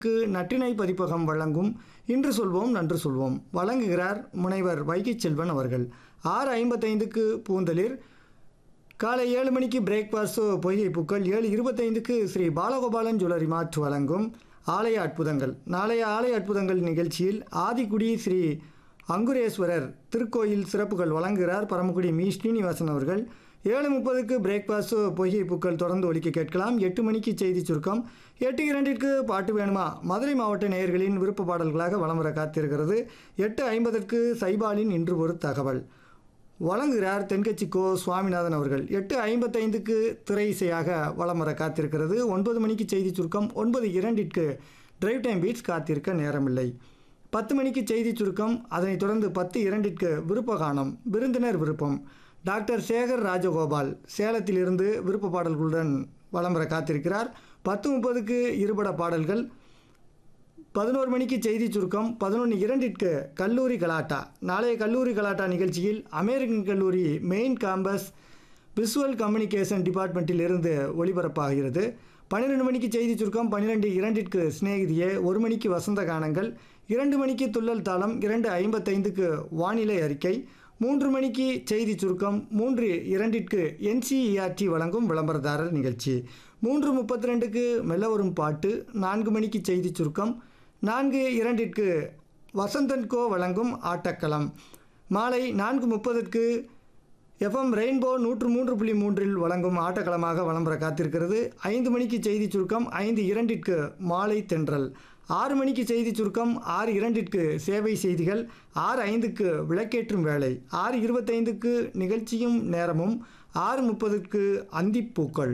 க்கு நற்றிணை பதிப்பகம் வழங்கும் இன்று சொல்வோம் நன்று சொல்வோம் வழங்குகிறார் முனைவர் வைகைச் செல்வன் அவர்கள் ஆறு ஐம்பத்தைந்துக்கு பூந்தளிர் காலை ஏழு மணிக்கு பிரேக்ஃபாஸ்ட் பொய்கை பூக்கள் ஏழு இருபத்தைந்துக்கு ஸ்ரீ பாலகோபாலன் ஜுவல்லரி மார்ட் வழங்கும் ஆலய அற்புதங்கள் நாளைய ஆலய அற்புதங்கள் நிகழ்ச்சியில் ஆதிக்குடி ஸ்ரீ அங்குரேஸ்வரர் திருக்கோயில் சிறப்புகள் வழங்குகிறார் பரமக்குடி மீ ஸ்ரீனிவாசன் அவர்கள் ஏழு முப்பதுக்கு பிரேக்ஃபாஸ்ட் பொய்கை பூக்கள் தொடர்ந்து ஒலிக்க கேட்கலாம் எட்டு மணிக்கு செய்தி சுருக்கம் எட்டு இரண்டிற்கு பாட்டு வேணுமா மதுரை மாவட்ட நேயர்களின் விருப்ப பாடல்களாக வலம் வர காத்திருக்கிறது எட்டு ஐம்பதற்கு சைபாலின் இன்று ஒரு தகவல் வழங்குகிறார் தென்கட்சி கோ சுவாமிநாதன் அவர்கள் எட்டு ஐம்பத்தைந்துக்கு திரை இசையாக வலம் வர காத்திருக்கிறது ஒன்பது மணிக்கு செய்தி சுருக்கம் ஒன்பது இரண்டிற்கு டிரைவ் டைம் பீட்ஸ் காத்திருக்க நேரமில்லை பத்து மணிக்கு செய்தி சுருக்கம் அதனைத் தொடர்ந்து பத்து இரண்டிற்கு விருப்ப கானம் விருந்தினர் விருப்பம் டாக்டர் சேகர் ராஜகோபால் சேலத்திலிருந்து விருப்ப பாடல்களுடன் வலம் வர காத்திருக்கிறார் பத்து முப்பதுக்கு இருபட பாடல்கள் பதினோரு மணிக்கு செய்தி சுருக்கம் பதினொன்று இரண்டிற்கு கல்லூரி கலாட்டா நாளைய கல்லூரி கலாட்டா நிகழ்ச்சியில் அமெரிக்கன் கல்லூரி மெயின் கேம்பஸ் விசுவல் கம்யூனிகேஷன் டிபார்ட்மெண்ட்டில் இருந்து ஒளிபரப்பாகிறது பன்னிரெண்டு மணிக்கு செய்தி சுருக்கம் பன்னிரெண்டு இரண்டிற்கு சிநேகிதியே ஒரு மணிக்கு வசந்த கானங்கள் இரண்டு மணிக்கு துள்ளல் தாளம் இரண்டு ஐம்பத்தைந்துக்கு வானிலை அறிக்கை மூன்று மணிக்கு செய்தி சுருக்கம் மூன்று இரண்டிற்கு என்சிஇஆர்டி வழங்கும் விளம்பரதாரர் நிகழ்ச்சி மூன்று முப்பத்தி ரெண்டுக்கு மெல்ல வரும் பாட்டு நான்கு மணிக்கு செய்தி சுருக்கம் நான்கு இரண்டிற்கு வசந்தன் கோ வழங்கும் ஆட்டக்களம் மாலை நான்கு முப்பதுக்கு எஃப்எம் ரெயின்போ நூற்று மூன்று புள்ளி மூன்றில் வழங்கும் ஆட்டக்களமாக வளம்பர காத்திருக்கிறது ஐந்து மணிக்கு செய்தி சுருக்கம் ஐந்து இரண்டிற்கு மாலை தென்றல் ஆறு மணிக்கு செய்தி சுருக்கம் ஆறு இரண்டிற்கு சேவை செய்திகள் ஆறு ஐந்துக்கு விளக்கேற்றும் வேலை ஆறு இருபத்தைந்துக்கு நிகழ்ச்சியும் நேரமும் ஆறு முப்பதுக்கு அந்திப்பூக்கள்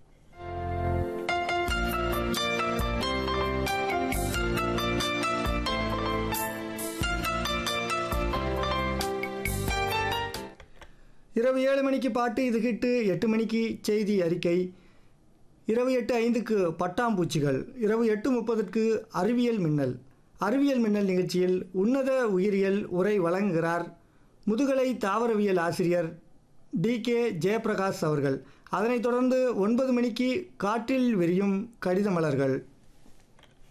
இரவு ஏழு மணிக்கு பாட்டு இது ஹிட்டு எட்டு மணிக்கு செய்தி அறிக்கை இரவு எட்டு ஐந்துக்கு பட்டாம்பூச்சிகள் இரவு எட்டு முப்பதுக்கு அறிவியல் மின்னல் அறிவியல் மின்னல் நிகழ்ச்சியில் உன்னத உயிரியல் உரை வழங்குகிறார் முதுகலை தாவரவியல் ஆசிரியர் டி கே ஜெயபிரகாஷ் அவர்கள் அதனைத் தொடர்ந்து ஒன்பது மணிக்கு காற்றில் விரியும் கடித மலர்கள்